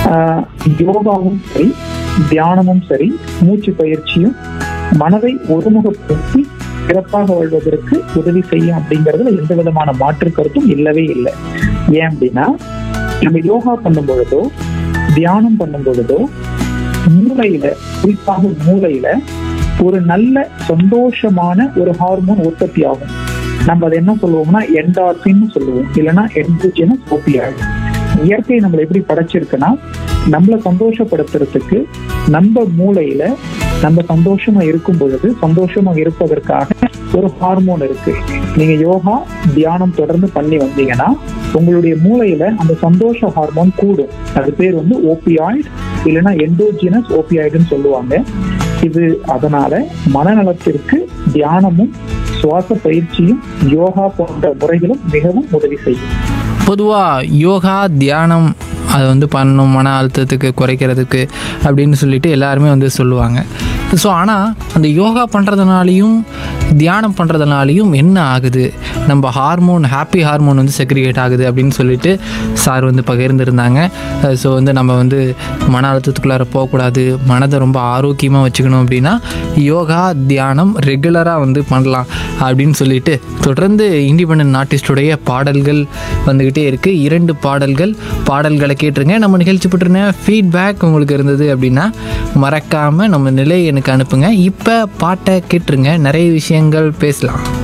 ஆஹ் யோகாவும் சரி தியானமும் சரி மூச்சு பயிற்சியும் மனதை ஒருமுகப்படுத்தி சிறப்பாக வாழ்வதற்கு உதவி செய்யும் அப்படிங்கறதுல எந்த விதமான மாற்று கருத்தும் இல்லவே இல்லை ஏன் அப்படின்னா நம்ம யோகா பண்ணும் பொழுதோ தியானம் பண்ணும் பொழுதோ மூளையில குறிப்பாக மூளையில ஒரு நல்ல சந்தோஷமான ஒரு ஹார்மோன் உற்பத்தி ஆகும் நம்ம அதை என்ன சொல்லுவோம்னா என்டார்பின்னு சொல்லுவோம் இல்லைன்னா என்ட்ரோஜினஸ் ஓபியாய்டு இயற்கை நம்மளை எப்படி படைச்சிருக்குன்னா நம்மளை சந்தோஷப்படுத்துறதுக்கு நம்ம மூளையில நம்ம சந்தோஷமா இருக்கும் பொழுது சந்தோஷமா இருப்பதற்காக ஒரு ஹார்மோன் இருக்கு நீங்க யோகா தியானம் தொடர்ந்து பண்ணி வந்தீங்கன்னா உங்களுடைய மூளையில அந்த சந்தோஷ ஹார்மோன் கூடும் அது பேர் வந்து ஓபியாய்டு இல்லைன்னா எண்டோஜினஸ் ஓபியாய்டுன்னு சொல்லுவாங்க இது அதனால மனநலத்திற்கு தியானமும் சுவாச பயிற்சியும் யோகா போன்ற முறைகளும் மிகவும் உதவி செய்யும் பொதுவாக யோகா தியானம் அதை வந்து பண்ணணும் மன அழுத்தத்துக்கு குறைக்கிறதுக்கு அப்படின்னு சொல்லிட்டு எல்லாருமே வந்து சொல்லுவாங்க ஸோ ஆனால் அந்த யோகா பண்ணுறதுனாலையும் தியானம் பண்ணுறதுனாலையும் என்ன ஆகுது நம்ம ஹார்மோன் ஹாப்பி ஹார்மோன் வந்து செக்ரிகேட் ஆகுது அப்படின்னு சொல்லிட்டு சார் வந்து பகிர்ந்துருந்தாங்க ஸோ வந்து நம்ம வந்து மன அழுத்தத்துக்குள்ளார போகக்கூடாது மனதை ரொம்ப ஆரோக்கியமாக வச்சுக்கணும் அப்படின்னா யோகா தியானம் ரெகுலராக வந்து பண்ணலாம் அப்படின்னு சொல்லிட்டு தொடர்ந்து இண்டிபெண்ட் ஆர்டிஸ்டுடைய பாடல்கள் வந்துக்கிட்டே இருக்குது இரண்டு பாடல்கள் பாடல்களை கேட்டுருங்க நம்ம நிகழ்ச்சி பற்றின ஃபீட்பேக் உங்களுக்கு இருந்தது அப்படின்னா மறக்காமல் நம்ம நிலை எனக்கு அனுப்புங்க இப்போ பாட்டை கேட்டுருங்க நிறைய விஷயங்கள் பேசலாம்